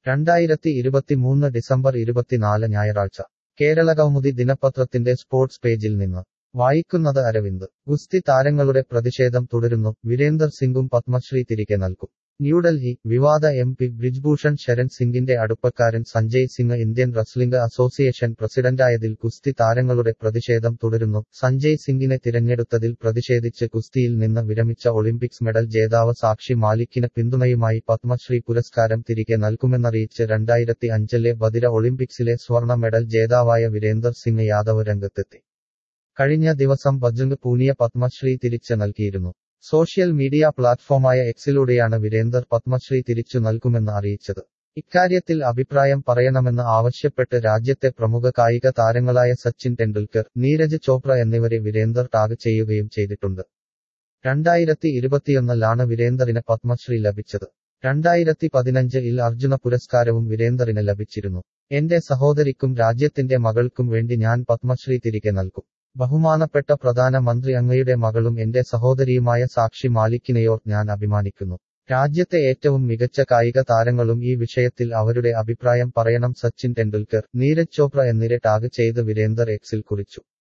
രണ്ടായിരത്തി ഇരുപത്തിമൂന്ന് ഡിസംബർ ഇരുപത്തിനാല് ഞായറാഴ്ച കേരള കൗമുദി ദിനപത്രത്തിന്റെ സ്പോർട്സ് പേജിൽ നിന്ന് വായിക്കുന്നത് അരവിന്ദ് ഗുസ്തി താരങ്ങളുടെ പ്രതിഷേധം തുടരുന്നു വീരേന്ദർ സിംഗും പത്മശ്രീ തിരികെ നൽകും ന്യൂഡൽഹി വിവാദ എം പി ബ്രിജ്ഭൂഷൺ ശരൺ സിംഗിന്റെ അടുപ്പക്കാരൻ Sanjay Singh Indian wrestling association പ്രസിഡന്റായതിൽ ഗുസ്തി താരങ്ങളുടെ പ്രതിഷേധം തുടരുന്നു സഞ്ജയ് സിംഗിനെ തിരഞ്ഞെടുത്തതിൽ പ്രതിഷേധിച്ച് ഗുസ്തിയിൽ നിന്ന് വിരമിച്ച ഒളിമ്പിക്സ് മെഡൽ ജേതാവ് സാക്ഷി മാലിക്കിന് പിന്തുണയുമായി പത്മശ്രീ പുരസ്കാരം തിരികെ നൽകുമെന്നറിയിച്ച് രണ്ടായിരത്തി അഞ്ചിലെ ബദിര ഒളിമ്പിക്സിലെ സ്വർണ്ണ മെഡൽ ജേതാവായ വീരേന്ദർ സിംഗ് യാദവ് രംഗത്തെത്തി കഴിഞ്ഞ ദിവസം ബജ്രംഗ് പൂനിയ പത്മശ്രീ തിരിച്ച് നൽകിയിരുന്നു സോഷ്യൽ മീഡിയ പ്ലാറ്റ്ഫോമായ എക്സിലൂടെയാണ് വീരേന്ദർ പത്മശ്രീ തിരിച്ചു നൽകുമെന്ന് അറിയിച്ചത് ഇക്കാര്യത്തിൽ അഭിപ്രായം പറയണമെന്ന് ആവശ്യപ്പെട്ട് രാജ്യത്തെ പ്രമുഖ കായിക താരങ്ങളായ സച്ചിൻ ടെണ്ടുൽക്കർ നീരജ് ചോപ്ര എന്നിവരെ വീരേന്ദർ ടാഗ് ചെയ്യുകയും ചെയ്തിട്ടുണ്ട് രണ്ടായിരത്തി ഇരുപത്തിയൊന്നിലാണ് വീരേന്ദറിന് പത്മശ്രീ ലഭിച്ചത് രണ്ടായിരത്തി പതിനഞ്ച് ഇൽ അർജുന പുരസ്കാരവും വീരേന്ദറിന് ലഭിച്ചിരുന്നു എന്റെ സഹോദരിക്കും രാജ്യത്തിന്റെ മകൾക്കും വേണ്ടി ഞാൻ പത്മശ്രീ തിരികെ നൽകും ബഹുമാനപ്പെട്ട പ്രധാനമന്ത്രി അങ്ങയുടെ മകളും എന്റെ സഹോദരിയുമായ സാക്ഷി മാലിക്കിനെയോർ ഞാൻ അഭിമാനിക്കുന്നു രാജ്യത്തെ ഏറ്റവും മികച്ച കായിക താരങ്ങളും ഈ വിഷയത്തിൽ അവരുടെ അഭിപ്രായം പറയണം സച്ചിൻ ടെണ്ടുൽക്കർ നീരജ് ചോപ്ര എന്നിവരെ ടാഗ് ചെയ്ത് വീരേന്ദർ എക്സിൽ കുറിച്ചു